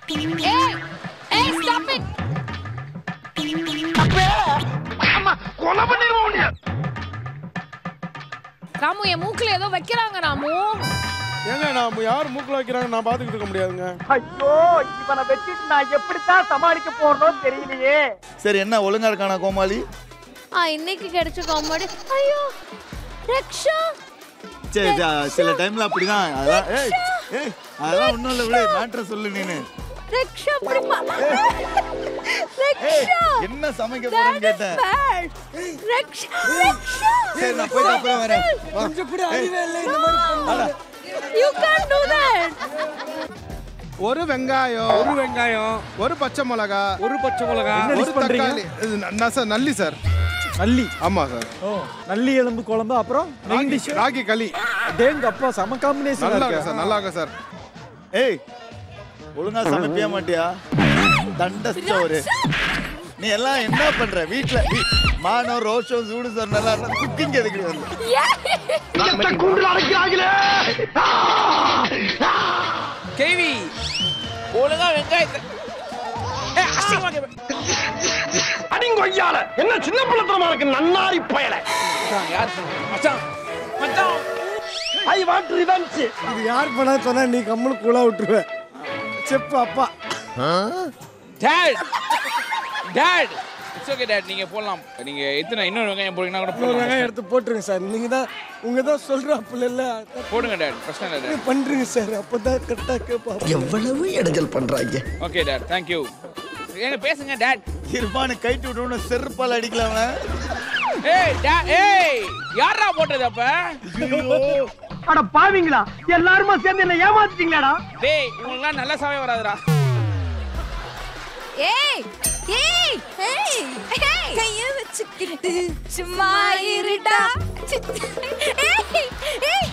ஏய் ஏய் stop it Ramu என் மூக்குல ஏதோ வைக்கிறாங்க ராமு ஏங்க நான் யார் மூக்கில் வைக்கிறாங்க நான் பார்த்துக்கிட்டு இருக்க முடியாதுங்க ஐயோ இவனை வச்சுட்டு நான் எப்படித்தான் சமாளிக்க போறோம் தெரியலையே சரி என்ன ஒழுங்கா இருக்கானா கோமாளி ஆ இன்னைக்கு கிடைச்ச காமெடி ஐயோ ரக்ஷா சரி சரி, சில டைம்ல அப்படிதான் அதெல்லாம் ஏய் ஏய் அதெல்லாம் ஒண்ணும் இல்ல விடு மேட்ரை சொல்லு நீனு ரக்ஷா அப்படி ஏய் ரக்ஷா என்ன சமைக்க போறேன்னு கேட்டேன் ரக்ஷா ரக்ஷா சரி நான் போயிட்டு அப்புறம் வரேன் வா. கொஞ்சம் கூட அறிவே இல்லை இந்த மாதிரி அட, யூ கான் டு தட் ஒரு வெங்காயம் ஒரு வெங்காயம் ஒரு பச்சை மிளகா ஒரு பச்சை மிளகா ஒரு தக்காளி இது ந- ந- சார் நல்லி சார் நல்லி ஆமா சார் ஓ நல்லி எலும்பு குழம்பு அப்புறம் மெயின் டிஷ் ராகி களி டேங்க அப்பா சம காம்பினேஷன் நல்லா இருக்கு சார் நல்லா இருக்கு சார் ஏய் ஒழுங்கா சமைப்பியா மாட்டியா தண்டஸ்டோரு நீ எல்லாம் என்ன பண்ற வீட்ல வீ- மானம் ரோஷம் சூடு சார் நல்லா குக்கிங் எதுக்கு வந்து கேவி ஒழுங்கா வெங்காயத்தை ஏய், அசிங்கமா கேப்ப. அடிங்கொய்யால என்ன சின்ன பிள்ளைத்தனமா இருக்கு நன்னாரி பயல மச்சான், யார் சொன்னா? மச்சான் மச்சான் ஐ வாண்ட் ரிவெஞ்ச் இது யார் பண்ணா சொன்னா நீ கம்முனு கூலா விட்டுருவ செப்பு அப்பா dad dad it's okay dad நீங்க போடலாம் நீங்க எத்தனை இன்னொரு வெங்காயம் போடுறீங்கன்னா கூட ஒரு வெங்காயம் போடலாம் எடுத்து போட்டுருங்க சார் நீங்க தான் உங்க தான் சொல்ற அப்பல இல்ல போடுங்க டேட் பிரச்சனை இல்லை டேட் பண்றீங்க சார் அப்பதான் கரெக்டா கேப்பா எவ்வளவு இடைஞ்சல் பண்றாங்க ஓகே டேட் தேங்க் யூ ஏங்க பேசுங்க டேட் இருப்பானு கைட்டு விட்டு செருப்பால் அடிக்கல அவன ஏய் டேட் ஏய் யாரா போட்டது அப்ப அட பாவிங்களா எல்லாருமா சேர்ந்து என்ன ஏமாத்திட்டீங்களாடா டேய் இவங்களுக்குலாம் நல்ல சமய வராதுடா ஏய் ஏய் ஏய் கைய வச்சுக்கிட்டு சும்மா இருடா ஏய் ஏய்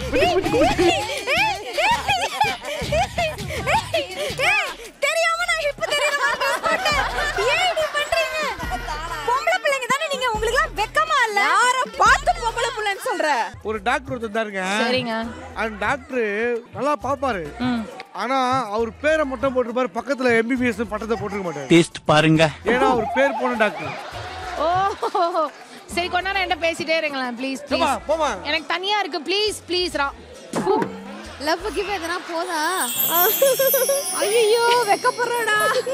தெரியாம நான் இப்ப தெரியற மாதிரி போட்டேன் ஏய் இப்படி பண்றீங்க பொம்பளை பிள்ளைங்க தானே நீங்க உங்களுக்கு எல்லாம் வெக்கமா இல்ல யார பார்த்து பொம்பளை பிள்ளைன்னு சொல்ற ஒரு டாக்டர் ஒருத்தர் தாருங்க சரிங்க அந்த டாக்டர் நல்லா பாப்பாரு ஆனா அவர் பேரை மட்டும் போட்டிருப்பாரு பக்கத்துல எம்பிபிஎஸ் பட்டத்தை போட்டிருக்க மாட்டாரு டேஸ்ட் பாருங்க ஏன்னா அவர் பேர் போன டாக்டர் ஓ சரி கொஞ்ச நேரம் என்கிட்ட பேசிட்டே இருங்களேன் ப்ளீஸ் போமா ப்ளீஸ் போமா எனக்கு தனியா இருக்கு ப்ளீஸ் ப்ளீஸ் ரா லவ் கிவ் எதனா போதா ஐயோ வெக்கப்படுறடா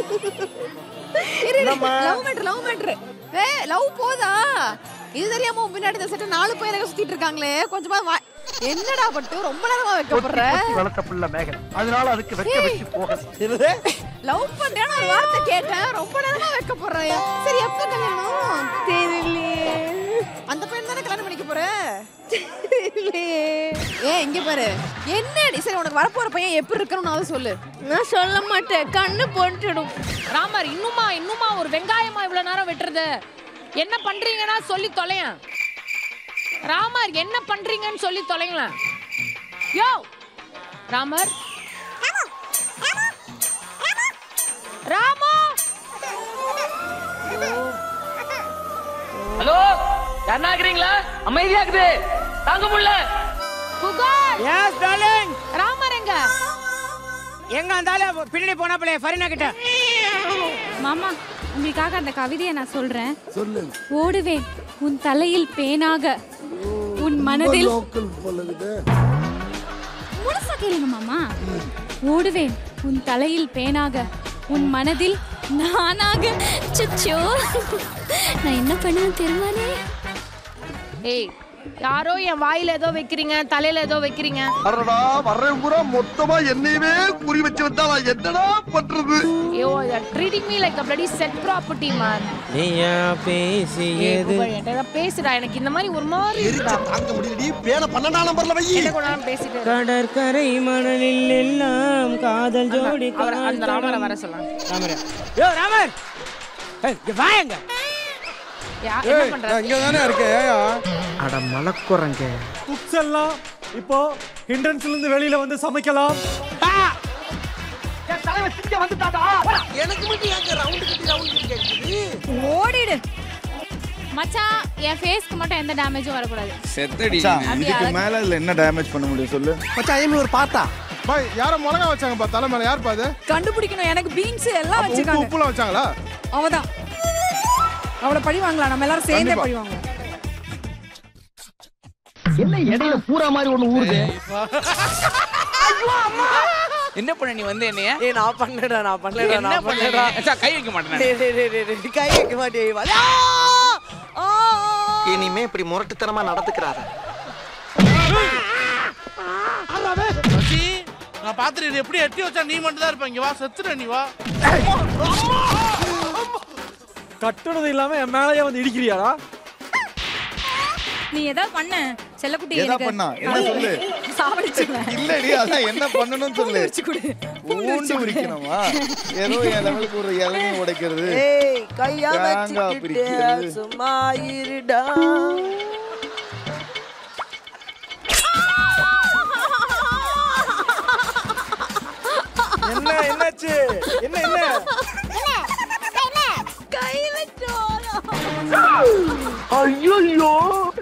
லவ் மேட்ரு லவ் மேட்ரு ஏ லவ் போதா இது தெரியாம உன் பின்னாடி இந்த செட்டு நாலு பேரங்க சுத்திட்டு இருக்காங்களே கொஞ்சமா வா என்னடா பட்டு ரொம்ப நேரமா வெக்கப்படுற வளர்த்த புள்ள மேகன் அதனால அதுக்கு வெக்க வச்சு போக லவ் பண்றேன்னு ஒரு வார்த்தை கேட்டேன் ரொம்ப நேரமா வெக்கப்படுறேன் சரி எப்ப கல்யாணம் தெரியலையே அந்த பையன் தானே கல்யாணம் பண்ணிக்க போற தெரியலையே ஏ இங்க பாரு என்னடி சரி உனக்கு வரப்போற பையன் எப்படி இருக்கணும்னு அதை சொல்லு நான் சொல்ல மாட்டேன் கண்ணு போட்டுடும் ராமர் இன்னுமா இன்னுமா ஒரு வெங்காயமா இவ்வளவு நேரம் வெட்டுறது என்ன பண்றீங்கன்னா சொல்லி தொலையன் ராமர் என்ன பண்றீங்கன்னு சொல்லி தொலைங்களேன் யோ ராமர் ராமு ஹலோ யாருன்னா இருக்கிறீங்களா அமைதியா இருக்குது தாங்க முடியல புகார் எஸ் டார்லிங் ராமர் எங்க எங்க அந்தால பின்னாடி போனா பிள்ளை ஃபரினா கிட்ட மாமா உங்களுக்காக அந்த கவிதையை நான் சொல்றேன் சொல்லு ஓடுவேன் உன் தலையில் பேனாக உன் மனதில் முழுசா கேளுங்க மாமா ஓடுவேன் உன் தலையில் பேனாக உன் மனதில் நானாக சுச்சோ நான் என்ன பண்ணுவேன் தெரியுமானே ஏய் யாரோ என் வாயில ஏதோ வைக்கிறீங்க தலையில ஏதோ வைக்கிறீங்க அடடா வர்றேன் பூரா மொத்தமா என்னையவே குறி வச்சு வந்தா நான் என்னடா பண்றது ஐயோ treating me like a bloody set property man நீயா பேசியது பேசுடா எனக்கு இந்த மாதிரி ஒரு மாதிரி இருக்குடா. தாங்க முடியலடி பேன பன்னெண்டாம் நம்பர்ல வை என்ன கூட நேரம் பேசிட்டு இரு. கடற்கரை மணலில் எல்லாம் காதல் ஜோடி அவரை அந்த ராமரை வர சொல்லலாம் ராமர் யோ ராமர் ஏய், இங்க வாங்க யா- என்ன பண்ற இங்க தானே இருக்கேன் ஏயா அட மலக்குறங்க குக்ஸ் எல்லாம் இப்போ ஹிண்ட்ரன்ஸ்ல இருந்து வெளியில வந்து சமைக்கலாம் ஓடிடு மச்சான் என் ஃபேஸ்க்கு மட்டும் எந்த டேமேஜும் வரக்கூடாது செத்தடி மச்சான், இதுக்கு மேல இதுல என்ன டேமேஜ் பண்ண முடியும் சொல்லு மச்சான் ஐஎம் ஒரு பாத்தா பாய் யாரோ மிளகா வச்சாங்கப்பா தலை மேல யாருப்பா அது கண்டுபிடிக்கணும் எனக்கு பீன்ஸ் எல்லாம் அப்ப உப்பு வச்சிருக்காங்க உப்புலாம் வச்சாங்களா அவதான் அவளை பழி வாங்கலாம் நம்ம எல்லாரும் சேர்ந்தே கண்டிப்பா. பழி வாங்குவோம் என்ன இடையில பூரா மாதிரி ஒண்ணு ஊறுது என்ன பண்ண நீ வந்து என்னைய ஏய் நான் பண்ணலடா நான் பண்ணலடா என்ன நான் பண்ண பண்ணலடா நீ? மச்சான், கை வைக்க மாட்டேன் டேய் டேய் டேய், டேய் டேய், கை வைக்க மாட்டேன் இனிமே இப்படி முரட்டுத்தனமா நடந்துக்கிறாரு மச்சி, நான் பாத்துட்டு இது எப்படி எட்டி வச்சா நீ மட்டும் தான் இருப்ப இங்க வா செத்துற நீ வா கட்டுனது இல்லாம என் மேலயே வந்து இடிக்கிறியாடா நீ ஏதாவது பண்ண செல்லக்குட்டி எதா பண்ணா என்ன சொல்லு சாவடிச்சுக்குவேன் இல்லடி அதான் என்ன பண்ணணும்னு சொல்லு ஊண்டு உரிக்கணுமா ஏதோ என் லெவலுக்கு ஒரு இளநீ உடைக்கிறது ஏய் கையா தேங்காய் வச்சுக்கிட்டு பிரிக்கிறது. சும்மா இருடா என்ன என்னாச்சு என்ன என்ன கையில சோளம் ஐயோ